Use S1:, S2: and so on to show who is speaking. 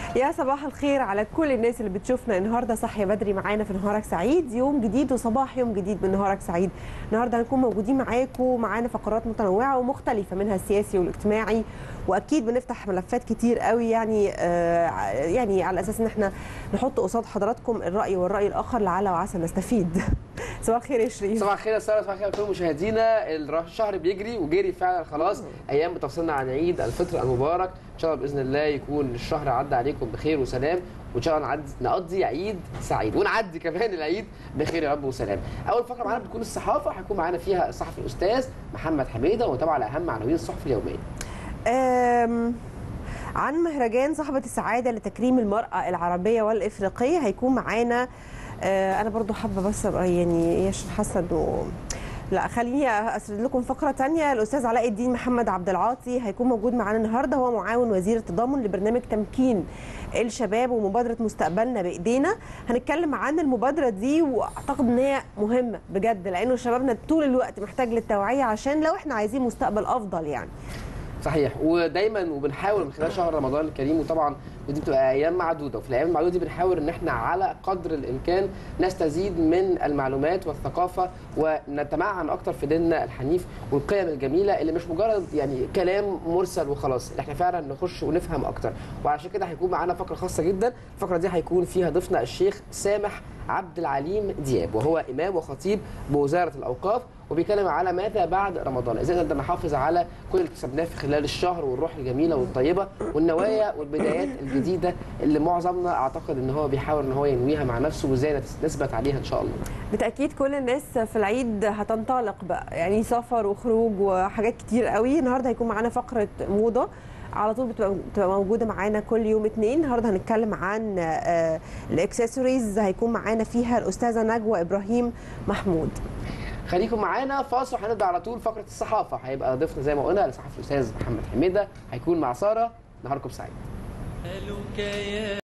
S1: يا صباح الخير على كل الناس اللي بتشوفنا النهارده صاحيه بدري معانا في نهارك سعيد يوم جديد وصباح يوم جديد من نهارك سعيد النهارده هنكون موجودين معاكم معانا فقرات متنوعه ومختلفه منها السياسي والاجتماعي واكيد بنفتح ملفات كتير قوي يعني آه يعني على اساس ان احنا نحط قصاد حضراتكم الراي والراي الاخر لعل وعسى نستفيد صباح الخير يا شريف
S2: صباح الخير يا ساره صباح الخير لكل مشاهدينا الشهر بيجري وجري فعلا خلاص ايام بتفصلنا عن عيد الفطر المبارك ان شاء الله باذن الله يكون الشهر عدى عليكم بخير وسلام وان شاء الله نعدي نقضي عيد سعيد ونعدي كمان العيد بخير يا رب وسلام اول فقره معانا بتكون الصحافه هيكون معانا فيها الصحفي الاستاذ محمد حميده وطبعا على اهم عناوين الصحف اليوميه
S1: آم، عن مهرجان صاحبة السعادة لتكريم المرأة العربية والإفريقية هيكون معانا آه، أنا برضو حابة بس أبقى يعني عشان حاسة إنه لا خليني اسرد لكم فقره تانية الاستاذ علاء الدين محمد عبد العاطي هيكون موجود معانا النهارده هو معاون وزير التضامن لبرنامج تمكين الشباب ومبادره مستقبلنا بايدينا هنتكلم عن المبادره دي واعتقد ان هي مهمه بجد لانه شبابنا طول الوقت محتاج للتوعيه عشان لو احنا عايزين مستقبل افضل يعني
S2: صحيح ودايما وبنحاول من خلال شهر رمضان الكريم وطبعا ودي بتبقى ايام معدوده وفي الايام المعدوده دي بنحاول ان احنا على قدر الامكان نستزيد من المعلومات والثقافه ونتمعن اكتر في ديننا الحنيف والقيم الجميله اللي مش مجرد يعني كلام مرسل وخلاص اللي احنا فعلا نخش ونفهم اكتر وعشان كده هيكون معانا فقره خاصه جدا الفقره دي هيكون فيها ضيفنا الشيخ سامح عبد العليم دياب وهو امام وخطيب بوزاره الاوقاف وبيتكلم على ماذا بعد رمضان ازاي نقدر نحافظ على كل اللي كسبناه في خلال الشهر والروح الجميله والطيبه والنوايا والبدايات الجديده اللي معظمنا اعتقد ان هو بيحاول ان هو ينويها مع نفسه وازاي نثبت عليها ان شاء الله
S1: بالتاكيد كل الناس في العيد هتنطلق بقى يعني سفر وخروج وحاجات كتير قوي النهارده هيكون معانا فقره موضه على طول بتبقى بتبقى موجوده معانا كل يوم اثنين النهارده هنتكلم عن آه، الاكسسوارز هيكون معانا فيها الاستاذه نجوى ابراهيم محمود
S2: خليكم معانا فاصل هنبدا على طول فقره الصحافه هيبقى ضيفنا زي ما قلنا الصحفي الاستاذ محمد حميده هيكون مع ساره نهاركم سعيد